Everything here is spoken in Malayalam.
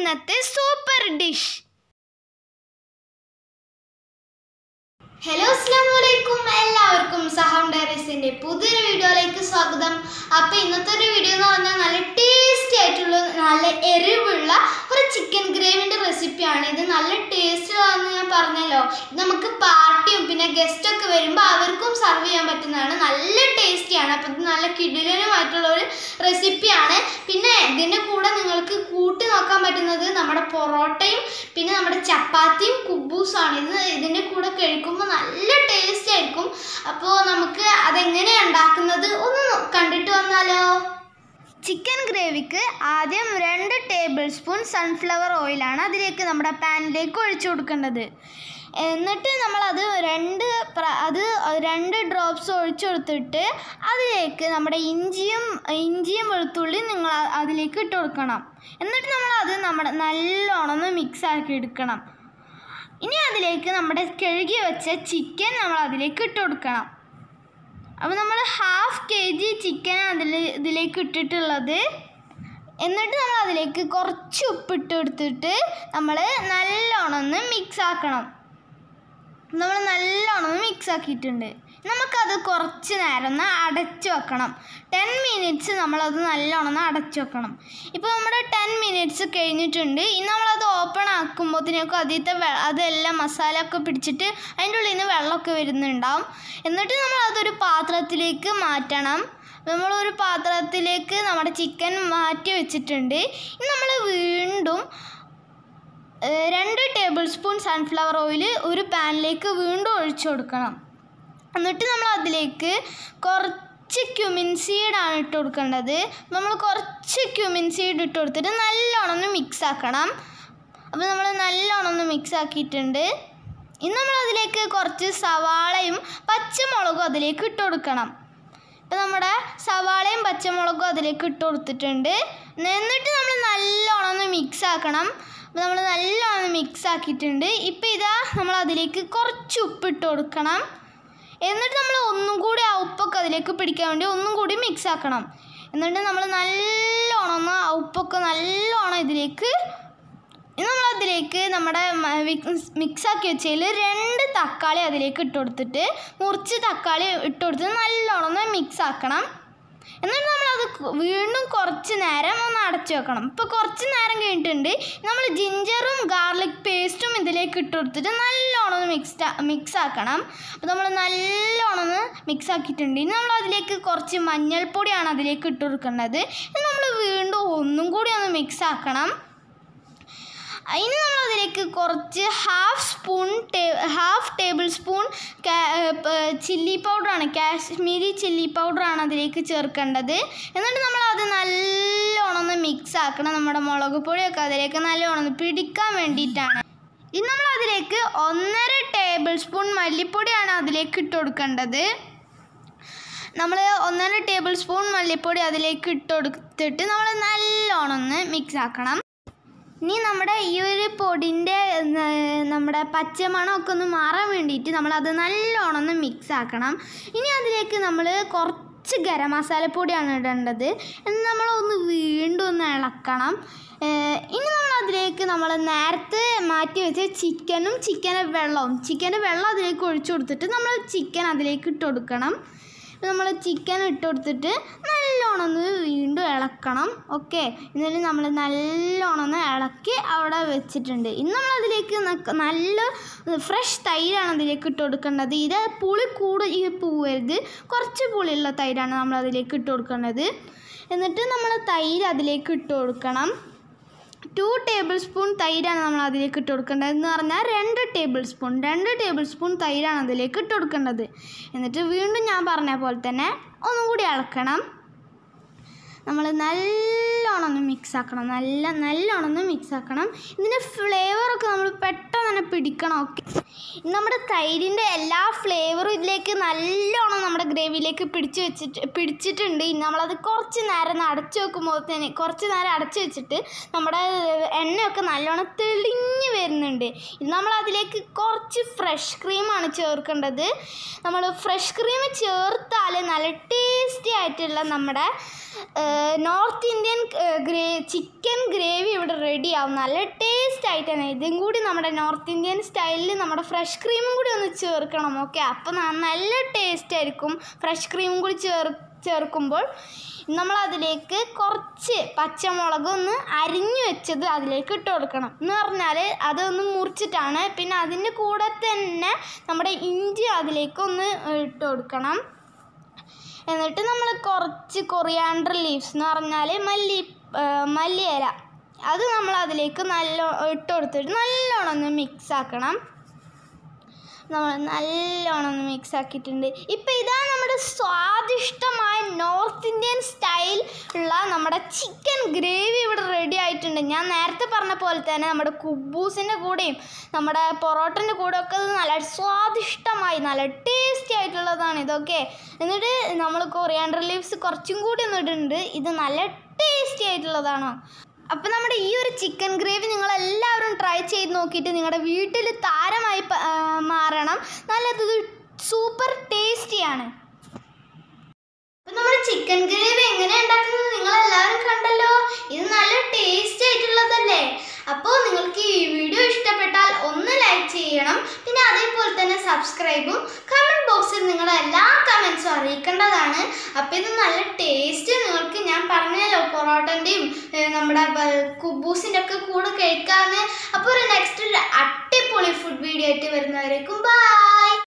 ഇന്നത്തെ സൂപ്പർ ഡിഷ് ഹലോ അസ്സാം വലൈക്കും എല്ലാവർക്കും സഹാം ഡയറീസിന്റെ പുതിയൊരു വീഡിയോയിലേക്ക് സ്വാഗതം അപ്പൊ ഇന്നത്തെ ഒരു വീഡിയോ എന്ന് പറഞ്ഞാൽ നല്ല ടേസ്റ്റി ആയിട്ടുള്ള നല്ല എരിവുള്ള ഒരു ചിക്കൻ ഗ്രേവിന്റെ റെസിപ്പിയാണ് ഇത് നല്ല ടേസ്റ്റ് ആണെന്ന് ഞാൻ പറഞ്ഞല്ലോ ഇത് നമുക്ക് പാർട്ടിയും പിന്നെ ഗസ്റ്റ് ഒക്കെ വരുമ്പോൾ അവർക്കും സർവ് ചെയ്യാൻ പറ്റുന്നതാണ് നല്ല ടേസ്റ്റിയാണ് അപ്പം ഇത് നല്ല കിടിലനുമായിട്ടുള്ള ഒരു റെസിപ്പിയാണ് പിന്നെ ഇതിൻ്റെ കൂടെ നിങ്ങൾക്ക് കൂട്ടി നോക്കാൻ പറ്റുന്നത് നമ്മുടെ പൊറോട്ടയും പിന്നെ നമ്മുടെ ചപ്പാത്തിയും കുബൂസാണ് ഇത് ഇതിൻ്റെ കൂടെ കഴിക്കുമ്പോൾ നല്ല ടേസ്റ്റ് ആയിരിക്കും അപ്പോൾ നമുക്ക് അതെങ്ങനെയാണ് ഉണ്ടാക്കുന്നത് ഒന്ന് നോ- കണ്ടിട്ട് വന്നാലോ ചിക്കൻ ഗ്രേവിക്ക് ആദ്യം രണ്ട് ടേബിൾ സ്പൂൺ സൺഫ്ലവർ ഓയിലാണ് അതിലേക്ക് നമ്മുടെ പാനിലേക്ക് ഒഴിച്ചു കൊടുക്കേണ്ടത് എന്നിട്ട് നമ്മൾ അത് രണ്ട് പ്ര- അത് രണ്ട് ഡ്രോപ്സ് ഒഴിച്ചു കൊടുത്തിട്ട് അതിലേക്ക് നമ്മുടെ ഇഞ്ചിയും ഇഞ്ചിയും വെളുത്തുള്ളിയും നിങ്ങൾ അ- അതിലേക്ക് ഇട്ട് കൊടുക്കണം എന്നിട്ട് നമ്മൾ അത് നമ്മുടെ നല്ലോണം ഒന്ന് മിക്സ് ആക്കി എടുക്കണം ഇനി അതിലേക്ക് നമ്മുടെ കഴുകി വെച്ച ചിക്കൻ നമ്മൾ അതിലേക്ക് ഇട്ട് കൊടുക്കണം അപ്പോൾ നമ്മൾ ഹാഫ് കെ ജി ചിക്കൻ അതിൽ ഇതിലേക്ക് ഇട്ടിട്ടുള്ളത് എന്നിട്ട് നമ്മൾ അതിലേക്ക് കുറച്ച് ഉപ്പിട്ട് കൊടുത്തിട്ട് നമ്മൾ നല്ലോണം ഒന്ന് മിക്സ് ആക്കണം നമ്മൾ നല്ലോണം ഒന്ന് മിക്സ് ആക്കിയിട്ടുണ്ട് നമുക്കത് കുറച്ച് നേരം ഒന്ന് അടച്ചു വെക്കണം ടെൻ മിനിറ്റ്സ് നമ്മളത് നല്ലോണം ഒന്ന് അടച്ചു വെക്കണം ഇപ്പോൾ നമ്മുടെ ടെൻ മിനിറ്റ്സ് കഴിഞ്ഞിട്ടുണ്ട് ഇനി നമ്മളത് ഓപ്പൺ ആക്കുമ്പോഴത്തേക്കും അതിലത്തെ വെ അതെല്ലാം മസാല ഒക്കെ പിടിച്ചിട്ട് അതിൻ്റെ ഉള്ളിൽ നിന്ന് വെള്ളമൊക്കെ വരുന്നുണ്ടാവും എന്നിട്ട് നമ്മൾ അതൊരു പാത്രത്തിലേക്ക് മാറ്റണം നമ്മളൊരു പാത്രത്തിലേക്ക് നമ്മുടെ ചിക്കൻ മാറ്റി വെച്ചിട്ടുണ്ട് ഇനി നമ്മൾ വീണ്ടും ഏഹ് രണ്ട് ടേബിൾ സ്പൂൺ സൺഫ്ലവർ ഓയിൽ ഒരു പാനിലേക്ക് വീണ്ടും ഒഴിച്ചു കൊടുക്കണം എന്നിട്ട് നമ്മൾ അതിലേക്ക് കുറച്ച് ക്യുമിൻ സീഡാണ് ഇട്ട് കൊടുക്കേണ്ടത് നമ്മൾ കുറച്ച് ക്യുമിൻ സീഡ് ഇട്ട് കൊടുത്തിട്ട് നല്ലോണം ഒന്ന് മിക്സ് ആക്കണം അപ്പോൾ നമ്മൾ നല്ലോണം ഒന്ന് മിക്സ് ആക്കിയിട്ടുണ്ട് ഇനി നമ്മൾ അതിലേക്ക് കുറച്ച് സവാളയും പച്ചമുളകും അതിലേക്ക് ഇട്ട് കൊടുക്കണം ഇപ്പം നമ്മുടെ സവാളയും പച്ചമുളകും അതിലേക്ക് ഇട്ട് കൊടുത്തിട്ടുണ്ട് എന്നിട്ട് നമ്മൾ നല്ലോണം ഒന്ന് മിക്സ് ആക്കണം അപ്പോൾ നമ്മൾ നല്ലോണം ഒന്ന് മിക്സ് ആക്കിയിട്ടുണ്ട് ഇപ്പം ഇതാ നമ്മൾ അതിലേക്ക് കുറച്ച് ഉപ്പിട്ട് കൊടുക്കണം എന്നിട്ട് നമ്മൾ ഒന്നും കൂടി ആ ഉപ്പൊക്കെ അതിലേക്ക് പിടിക്കാൻ വേണ്ടി ഒന്നും കൂടി മിക്സ് ആക്കണം എന്നിട്ട് നമ്മൾ നല്ലോണം ഒന്ന് ആ ഉപ്പൊക്കെ നല്ലോണം ഇതിലേക്ക് ഇനി നമ്മൾ അതിലേക്ക് നമ്മുടെ മിക്സ് ആക്കി വെച്ചതിൽ രണ്ട് തക്കാളി അതിലേക്ക് ഇട്ട് കൊടുത്തിട്ട് മുറിച്ച് തക്കാളി ഇട്ട് കൊടുത്തിട്ട് നല്ലോണം ഒന്ന് മിക്സ് ആക്കണം എന്നിട്ട് നമ്മളത് കു- വീണ്ടും കുറച്ച് നേരം ഒന്ന് അടച്ചു വെക്കണം ഇപ്പോൾ കുറച്ച് നേരം കഴിഞ്ഞിട്ടുണ്ട് നമ്മൾ ജിഞ്ചറും ഗാർലിക് പേസ്റ്റും ഇതിലേക്ക് ഇട്ട് കൊടുത്തിട്ട് നല്ലോണം ഒന്ന് മിക്സ് മിക്സ് ആക്കണം അപ്പോൾ നമ്മൾ നല്ലോണം ഒന്ന് മിക്സ് ആക്കിയിട്ടുണ്ട് ഇനി നമ്മൾ അതിലേക്ക് കുറച്ച് മഞ്ഞൾപ്പൊടിയാണ് അതിലേക്ക് ഇട്ട് കൊടുക്കേണ്ടത് ഇനി നമ്മൾ വീണ്ടും ഒന്നും കൂടി ഒന്ന് മിക്സ് ആക്കണം ഇനി നമ്മൾ അതിലേക്ക് കുറച്ച് ഹാഫ് സ്പൂൺ ടേ ഹാഫ് ടേബിൾ സ്പൂൺ ചില്ലി പൗഡറാണ് കാശ്മീരി ചില്ലി പൗഡറാണ് അതിലേക്ക് ചേർക്കേണ്ടത് എന്നിട്ട് നമ്മൾ അത് നല്ലോണം ഒന്ന് മിക്സ് ആക്കണം നമ്മുടെ മുളക് പൊടിയൊക്കെ അതിലേക്ക് നല്ലോണം ഒന്ന് പിടിക്കാൻ വേണ്ടിയിട്ടാണ് ഇനി നമ്മൾ അതിലേക്ക് ഒന്നര ടേബിൾ സ്പൂൺ മല്ലിപ്പൊടിയാണ് അതിലേക്ക് ഇട്ട് കൊടുക്കേണ്ടത് നമ്മൾ ഒന്നര ടേബിൾ സ്പൂൺ മല്ലിപ്പൊടി അതിലേക്ക് ഇട്ട് കൊടുത്തിട്ട് നമ്മൾ നല്ലോണം ഒന്ന് മിക്സ് ആക്കണം ഇനി നമ്മുടെ ഈ ഒരു പൊടിൻ്റെ നമ്മുടെ പച്ചമണമൊക്കെ ഒന്ന് മാറാൻ വേണ്ടിയിട്ട് നമ്മളത് നല്ലോണം ഒന്ന് മിക്സ് ആക്കണം ഇനി അതിലേക്ക് നമ്മൾ കുറച്ച് ഗരം മസാലപ്പൊടിയാണ് ഇടേണ്ടത് എന്നിട്ട് നമ്മളൊന്ന് വീണ്ടും ഒന്ന് ഇളക്കണം ഏഹ് ഇനി നമ്മൾ അതിലേക്ക് നമ്മൾ നേരത്തെ മാറ്റി വെച്ച ചിക്കനും ചിക്കൻ്റെ വെള്ളവും ചിക്കൻ്റെ വെള്ളം അതിലേക്ക് ഒഴിച്ചു കൊടുത്തിട്ട് നമ്മൾ ചിക്കൻ അതിലേക്ക് ഇട്ട് കൊടുക്കണം നമ്മൾ ചിക്കൻ ഇട്ട് കൊടുത്തിട്ട് നല്ലോണം ഒന്ന് വീണ്ടും ഇളക്കണം ഓക്കെ എന്നിട്ട് നമ്മൾ നല്ലോണം ഒന്ന് ഇളക്കി അവിടെ വെച്ചിട്ടുണ്ട് ഇന്ന് നമ്മൾ അതിലേക്ക് നക്ക- നല്ല ഫ്രഷ് തൈരാണ് അതിലേക്ക് ഇട്ട് കൊടുക്കേണ്ടത് ഇത് പുളി കൂടുതൽ ഈ പോവരുത് കുറച്ച് പുളിയുള്ള തൈരാണ് നമ്മൾ അതിലേക്ക് ഇട്ട് കൊടുക്കേണ്ടത് എന്നിട്ട് നമ്മൾ തൈര് അതിലേക്ക് ഇട്ട് കൊടുക്കണം ടു ടേബിൾ സ്പൂൺ തൈരാണ് നമ്മൾ അതിലേക്ക് ഇട്ട് കൊടുക്കേണ്ടത് എന്ന് പറഞ്ഞാൽ രണ്ട് ടേബിൾ സ്പൂൺ രണ്ട് ടേബിൾ സ്പൂൺ തൈരാണ് അതിലേക്ക് ഇട്ട് കൊടുക്കേണ്ടത് എന്നിട്ട് വീണ്ടും ഞാൻ പറഞ്ഞ പോലെ തന്നെ ഒന്നും കൂടി ഇളക്കണം നമ്മൾ നല്ലോണം ഒന്ന് മിക്സ് ആക്കണം നല്ല നല്ലോണം ഒന്ന് മിക്സ് ആക്കണം ഇതിൻ്റെ ഫ്ലേവറൊക്കെ നമ്മൾ പെട്ടെന്ന് തന്നെ പിടിക്കണം ഓക്കെ നമ്മുടെ തൈരിൻ്റെ എല്ലാ ഫ്ലേവറും ഇതിലേക്ക് നല്ലോണം നമ്മുടെ ഗ്രേവിയിലേക്ക് പിടിച്ച് വെച്ചിട്ട് പിടിച്ചിട്ടുണ്ട് ഇനി നമ്മളത് കുറച്ച് നേരം ഒന്ന് അടച്ച് വെക്കുമ്പോൾ തന്നെ കുറച്ച് നേരം അടച്ച് വെച്ചിട്ട് നമ്മുടെ എണ്ണയൊക്കെ നല്ലോണം തെളിഞ്ഞ് വരുന്നുണ്ട് ഇനി നമ്മൾ അതിലേക്ക് കുറച്ച് ഫ്രഷ് ക്രീമാണ് ചേർക്കേണ്ടത് നമ്മൾ ഫ്രഷ് ക്രീം ചേർത്താൽ നല്ല ടേസ്റ്റി ആയിട്ടുള്ള നമ്മുടെ ഏഹ്, നോർത്ത് ഇന്ത്യൻ ഗ്രേ ചിക്കൻ ഗ്രേവി ഇവിടെ റെഡി ആവും നല്ല ടേസ്റ്റ് ആയിട്ടാണ് ഇതും കൂടി നമ്മുടെ നോർത്ത് ഇന്ത്യൻ സ്റ്റൈലിൽ നമ്മുടെ ഫ്രഷ് ക്രീമും കൂടി ഒന്ന് ചേർക്കണം ഓക്കെ അപ്പോൾ നല്ല ടേസ്റ്റ് ആയിരിക്കും ഫ്രഷ് ക്രീമും കൂടി ചേർ ചേർക്കുമ്പോൾ നമ്മൾ അതിലേക്ക് കുറച്ച് പച്ചമുളക് ഒന്ന് അരിഞ്ഞു വെച്ചത് അതിലേക്ക് ഇട്ട് കൊടുക്കണം എന്ന് പറഞ്ഞാൽ അതൊന്ന് മുറിച്ചിട്ടാണ് പിന്നെ അതിൻ്റെ കൂടെ തന്നെ നമ്മുടെ ഇഞ്ചി അതിലേക്ക് ഒന്ന് ഇട്ട് കൊടുക്കണം എന്നിട്ട് നമ്മൾ കുറച്ച് കൊറിയാണ്ടർ ലീവ്സ് എന്ന് പറഞ്ഞാൽ മല്ലി ആ, മല്ലിയില അത് നമ്മൾ അതിലേക്ക് നല്ല ഇട്ട് കൊടുത്തിട്ട് നല്ലോണം ഒന്ന് മിക്സ് ആക്കണം നമ്മൾ നല്ലോണം ഒന്ന് മിക്സ് ആക്കിയിട്ടുണ്ട് ഇപ്പം ഇതാണ് നമ്മുടെ സ്വാദിഷ്ടമായ നോർത്ത് ഇന്ത്യൻ സ്റ്റൈൽ ഉള്ള നമ്മുടെ ചിക്കൻ ഗ്രേവി ഇവിടെ റെഡി ആയിട്ടുണ്ട് ഞാൻ നേരത്തെ പറഞ്ഞ പോലെ തന്നെ നമ്മുടെ കുബൂസിൻ്റെ കൂടെയും നമ്മുടെ പൊറോട്ടൻ്റെ കൂടെ ഒക്കെ ഇത് നല്ല സ്വാദിഷ്ടമായി നല്ല ടേസ്റ്റി ആയിട്ടുള്ളതാണ് ഇതൊക്കെ എന്നിട്ട് നമ്മൾ കൊറിയാണ്ടർ ലീവ്സ് കുറച്ചും കൂടി ഒന്ന് ഇടുന്നുണ്ട് ഇത് നല്ല ടേസ്റ്റി ആയിട്ടുള്ളതാണ് അപ്പോൾ നമ്മുടെ ഈ ഒരു ചിക്കൻ ഗ്രേവി നിങ്ങൾ എല്ലാവരും ട്രൈ ചെയ്ത് നോക്കിയിട്ട് നിങ്ങളുടെ വീട്ടിൽ താരമായി പ- ആ, മാറണം നല്ലത് സൂപ്പർ ടേസ്റ്റിയാണ് അപ്പോൾ നമ്മുടെ ചിക്കൻ ഗ്രേവി എങ്ങനെ ഉണ്ടാക്കുന്നത് നിങ്ങൾ എല്ലാവരും കണ്ടല്ലോ ഇത് നല്ല ടേസ്റ്റി ആയിട്ടുള്ളതല്ലേ അപ്പോൾ നിങ്ങൾക്ക് ഈ വീഡിയോ ഇഷ്ടപ്പെട്ടാൽ ഒന്ന് ലൈക്ക് ചെയ്യണം പിന്നെ അതേപോലെ തന്നെ സബ്സ്ക്രൈബും കമൻറ്റ് ബോക്സിൽ നിങ്ങളുടെ എല്ലാ കമൻസും അറിയിക്കേണ്ടതാണ് അപ്പോൾ ഇത് നല്ല ടേസ്റ്റ് നിങ്ങൾക്ക് ഞാൻ പറഞ്ഞല്ലോ പൊറോട്ടൻ്റെയും നമ്മുടെ കുബൂസിൻ്റെ ഒക്കെ കൂടെ കഴിക്കാമെന്ന് അപ്പോൾ ഒരു നെക്സ്റ്റ് ഒരു അടിപൊളി ഫുഡ് വീഡിയോ ആയിട്ട് വരുന്നവരേക്കും ബൈ